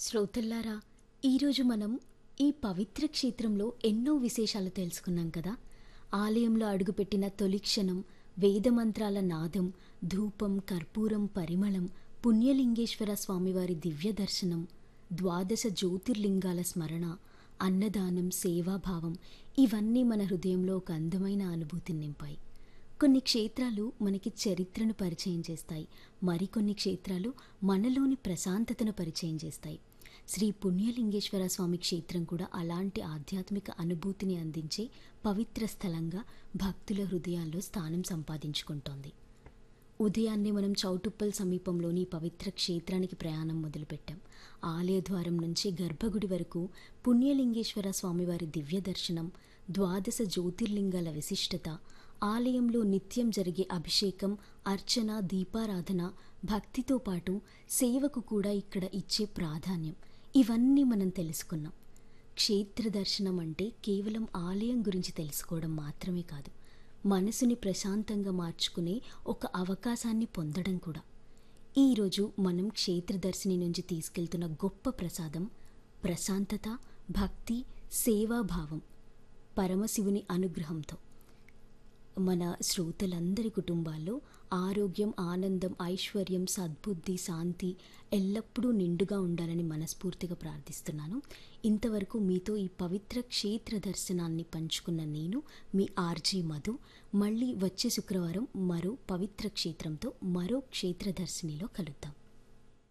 శ్రోతల్లారా ఈరోజు మనం ఈ పవిత్ర క్షేత్రంలో ఎన్నో విశేషాలు తెలుసుకున్నాం కదా ఆలయంలో అడుగుపెట్టిన తొలి క్షణం వేదమంత్రాల నాదం ధూపం కర్పూరం పరిమళం పుణ్యలింగేశ్వర స్వామివారి దివ్య దర్శనం ద్వాదశ జ్యోతిర్లింగాల స్మరణ అన్నదానం సేవాభావం ఇవన్నీ మన హృదయంలో ఒక అందమైన అనుభూతిని నింపాయి కొన్ని క్షేత్రాలు మనకి చరిత్రను పరిచయం చేస్తాయి మరికొన్ని క్షేత్రాలు మనలోని ప్రశాంతతను పరిచయం చేస్తాయి శ్రీ పుణ్యలింగేశ్వర స్వామి క్షేత్రం కూడా అలాంటి ఆధ్యాత్మిక అనుభూతిని అందించే పవిత్ర స్థలంగా భక్తుల హృదయాల్లో స్థానం సంపాదించుకుంటోంది ఉదయాన్నే మనం చౌటుప్పల్ సమీపంలోని ఈ పవిత్ర క్షేత్రానికి ప్రయాణం మొదలుపెట్టాం ఆలయ ద్వారం నుంచి గర్భగుడి వరకు పుణ్యలింగేశ్వర స్వామివారి దివ్య దర్శనం ద్వాదశ జ్యోతిర్లింగాల విశిష్టత ఆలయంలో నిత్యం జరిగే అభిషేకం అర్చన దీపారాధన భక్తితో పాటు సేవకు కూడా ఇక్కడ ఇచ్చే ప్రాధాన్యం ఇవన్నీ మనం తెలుసుకున్నాం క్షేత్ర దర్శనం అంటే కేవలం ఆలయం గురించి తెలుసుకోవడం మాత్రమే కాదు మనసుని ప్రశాంతంగా మార్చుకునే ఒక అవకాశాన్ని పొందడం కూడా ఈరోజు మనం క్షేత్రదర్శిని నుంచి తీసుకెళ్తున్న గొప్ప ప్రసాదం ప్రశాంతత భక్తి సేవాభావం పరమశివుని అనుగ్రహంతో మన శ్రోతలందరి కుటుంబాల్లో ఆరోగ్యం ఆనందం ఐశ్వర్యం సద్బుద్ధి శాంతి ఎల్లప్పుడూ నిండుగా ఉండాలని మనస్ఫూర్తిగా ప్రార్థిస్తున్నాను ఇంతవరకు మీతో ఈ పవిత్ర క్షేత్ర దర్శనాన్ని పంచుకున్న నేను మీ ఆర్జీ మధు మళ్ళీ వచ్చే శుక్రవారం మరో పవిత్ర క్షేత్రంతో మరో క్షేత్ర దర్శినిలో కలుద్దాం